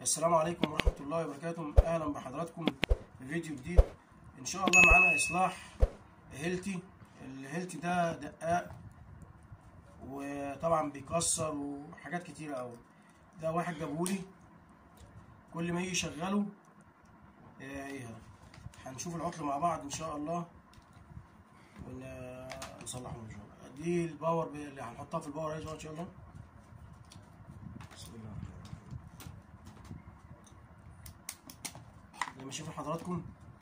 السلام عليكم ورحمة الله وبركاته أهلا بحضراتكم في فيديو جديد إن شاء الله معانا إصلاح هيلتي الهيلتي ده دقاق وطبعا بيكسر وحاجات كتيرة أوي ده واحد جابهولي كل ما يجي يشغله آه، ايه هنشوف العطل مع بعض إن شاء الله ونصلحه إن شاء الله دي الباور اللي هنحطها في الباور إن شاء الله بسم الله الرحمن الرحيم زي ما شايفين حضراتكم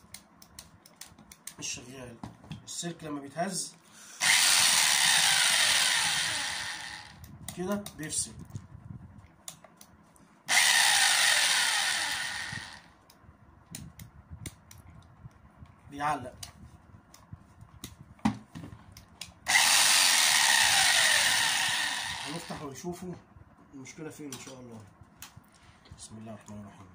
مش شغال السلك لما بيتهز كده بيفصل بيعلق هنفتح ونشوفه المشكلة فين إن شاء الله بسم الله الرحمن الرحيم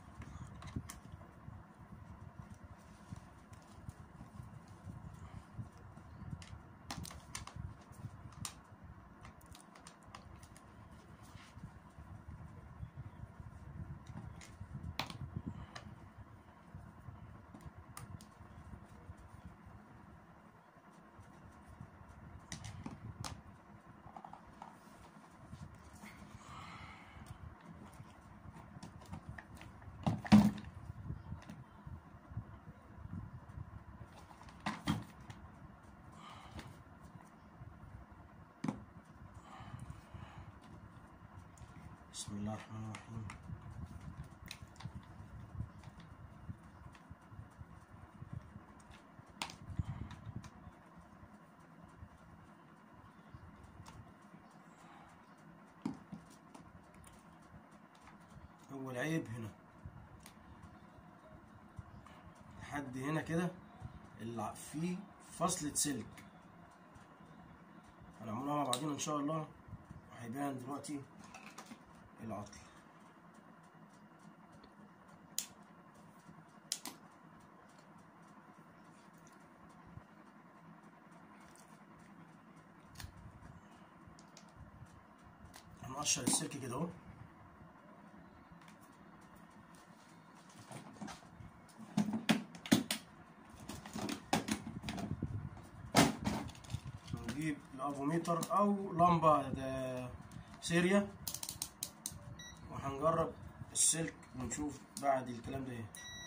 بسم الله الرحمن الرحيم هو العيب هنا لحد هنا كده اللي فيه فصلة سلك هنعملها مع بعضينا ان شاء الله وهيبان دلوقتي العطل هنقشر السلك كده اهو نجيب الافوميتر او لمبه ده سيريا وهنجرب السلك ونشوف بعد الكلام ده ايه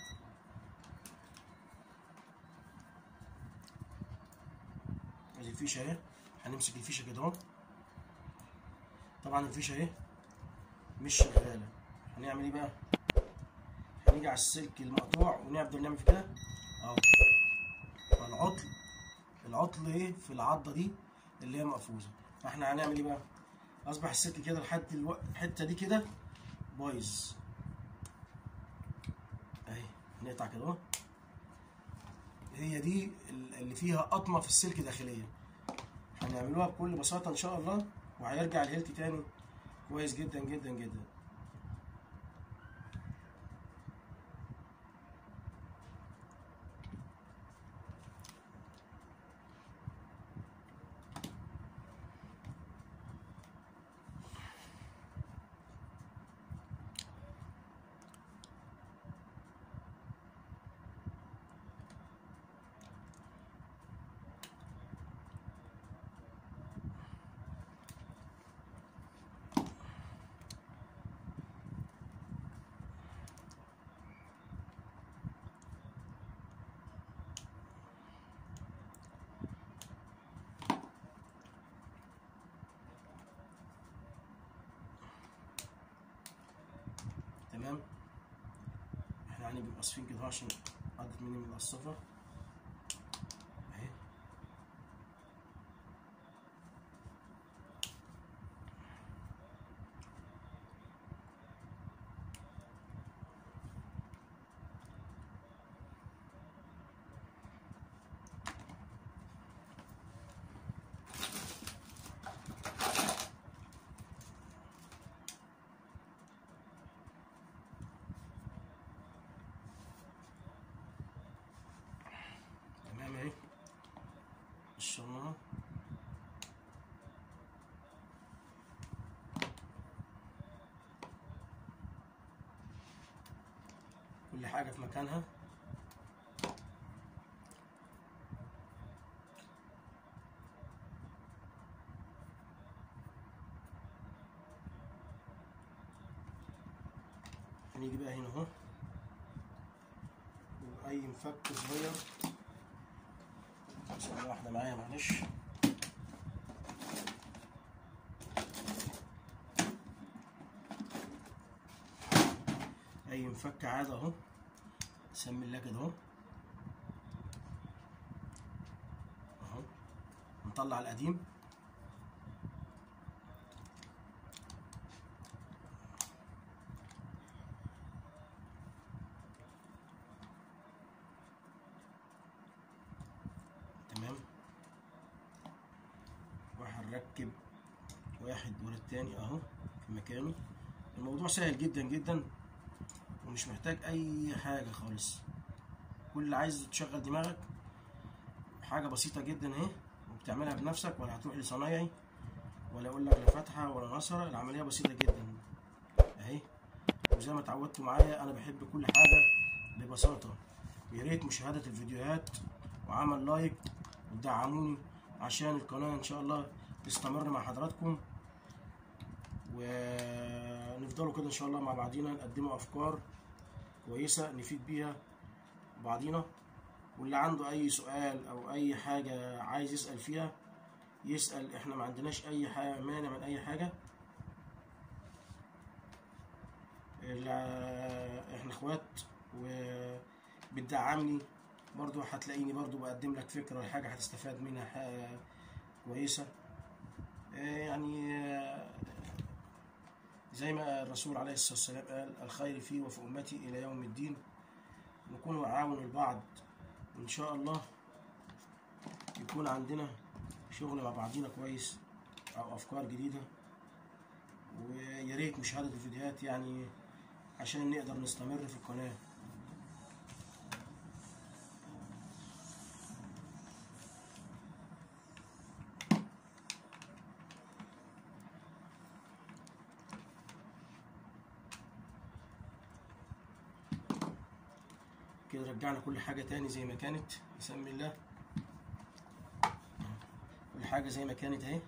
ادي الفيشه اهي هنمسك الفيشه كده اهو طبعا الفيشه اهي مش شغاله هنعمل ايه بقى هنيجي على السلك المقطوع ونفضل نعمل في كده اهو فالعطل العطل ايه في العضه دي اللي هي مقفوزه فاحنا هنعمل ايه بقى اصبح السلك كده لحد الو... الحته دي كده بايظ اهي نقطع كده اهو هي دي اللي فيها قطمه في السلك داخليا هنعملوها بكل بساطه ان شاء الله وهيرجع الهيلت تاني كويس جدا جدا جدا تمام احنا هنبقى قاصفين كده عشان عدت مني من القصافة اهي كل حاجة في مكانها هنيجي بقى هنا اهو اي مفك صغير ثانية واحدة معايا معلش اي مفك عادة اهو سمي الله كده اهو اهو نطلع القديم تمام وهنركب واحد ورا التاني اهو في مكانه الموضوع سهل جدا جدا ومش محتاج اي حاجة خالص كل اللي عايز تشغل دماغك حاجة بسيطة جدا اهي وبتعملها بنفسك ولا هتروح لصنايعي ولا اقول لك لا فتحة ولا نصرة العملية بسيطة جدا اهي وزي ما اتعودتوا معايا انا بحب كل حاجة ببساطة يا ريت مشاهدة الفيديوهات وعمل لايك وتدعموني عشان القناة ان شاء الله تستمر مع حضراتكم ونفضلوا كده ان شاء الله مع بعضينا نقدموا افكار كويسة نفيد بيها بعضينا واللي عنده اي سؤال او اي حاجة عايز يسأل فيها يسأل احنا ما عندناش اي حاجة مانع من اي حاجة ال- احنا اخوات وبتدعمني برضو هتلاقيني برضو بقدم لك فكرة حاجة هتستفاد منها حاجة كويسة آه، يعني آه، زي ما الرسول عليه الصلاة والسلام قال الخير في وفي أمتي إلى يوم الدين نكون نعاون البعض وإن شاء الله يكون عندنا شغل مع بعضينا كويس أو أفكار جديدة ويا ريت مشاهدة الفيديوهات يعني عشان نقدر نستمر في القناة كده رجعنا كل حاجة تاني زي ما كانت بسم الله كل حاجة زي ما كانت اهي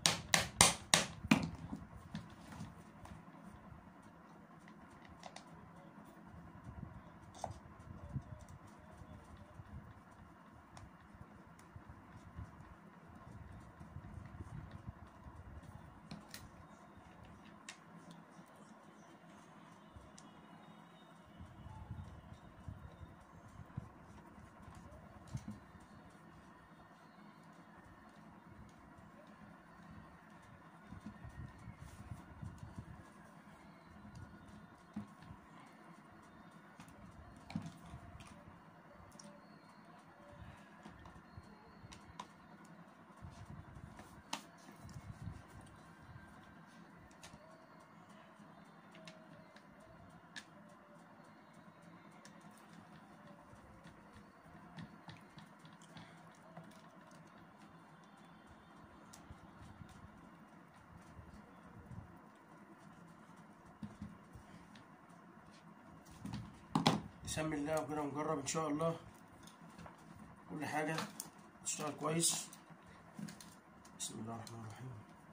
نسمي الله وكده ونجرب ان شاء الله كل حاجة تشتغل كويس بسم الله الرحمن الرحيم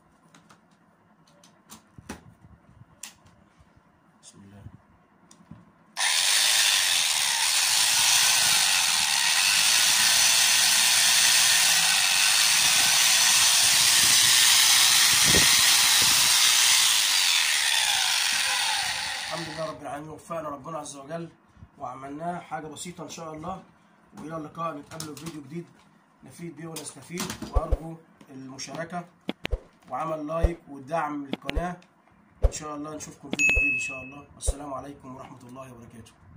بسم الله الحمد لله رب العالمين وفقنا ربنا عز وجل وعملناه حاجة بسيطة إن شاء الله وإلى اللقاء نتقابل في فيديو جديد نفيد بيه ونستفيد وأرجو المشاركة وعمل لايك والدعم للقناة إن شاء الله نشوفكم في فيديو جديد إن شاء الله والسلام عليكم ورحمة الله وبركاته